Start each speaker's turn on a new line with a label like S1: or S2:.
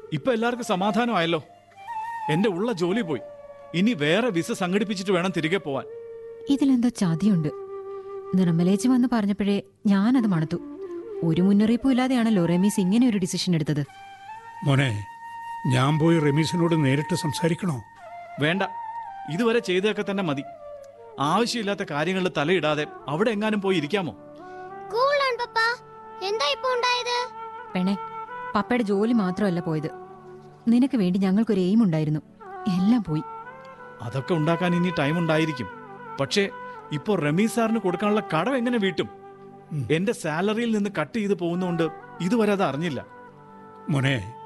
S1: ഇപ്പൊ എല്ലാവർക്കും സമാധാനമായല്ലോ എന്റെ ഉള്ള ജോലി പോയി ഇനി വേറെ വിസ സംഘടിപ്പിച്ചിട്ട് വേണം തിരികെ പോവാൻ
S2: ഇതിലെന്തോ ചതിയുണ്ട് നിർമ്മലേച്ചി വന്ന് പറഞ്ഞപ്പോഴേ ഞാനത് മണത്തു ഒരു മുന്നറിയിപ്പും ഇല്ലാതെയാണല്ലോ റമീസ് ഇങ്ങനെ ഒരു ഡിസിഷൻ എടുത്തത്
S3: മോനെ ഞാൻ പോയി റമീസിനോട് നേരിട്ട് സംസാരിക്കണോ
S1: വേണ്ട ഇതുവരെ ചെയ്തതൊക്കെ തന്നെ മതി ആവശ്യമില്ലാത്ത കാര്യങ്ങളിൽ തലയിടാതെ അവിടെ എങ്ങാനും പോയി ഇരിക്കാമോ
S4: കൂളാണ് പപ്പ എന്താ ഇപ്പൊ ഉണ്ടായത്
S2: പെണെ പപ്പയുടെ ജോലി മാത്രമല്ല പോയത് നിനക്ക് വേണ്ടി ഞങ്ങൾക്കൊരു എയിം ഉണ്ടായിരുന്നു എല്ലാം പോയി
S1: അതൊക്കെ ഉണ്ടാക്കാൻ ഇനി ടൈം ഉണ്ടായിരിക്കും പക്ഷേ ഇപ്പോ റമീസ് സാറിന് കൊടുക്കാനുള്ള കടം എങ്ങനെ വീട്ടും എന്റെ സാലറിയിൽ നിന്ന് കട്ട് ചെയ്ത് പോകുന്നതുകൊണ്ട് ഇതുവരെ അത് അറിഞ്ഞില്ല
S3: മോനെ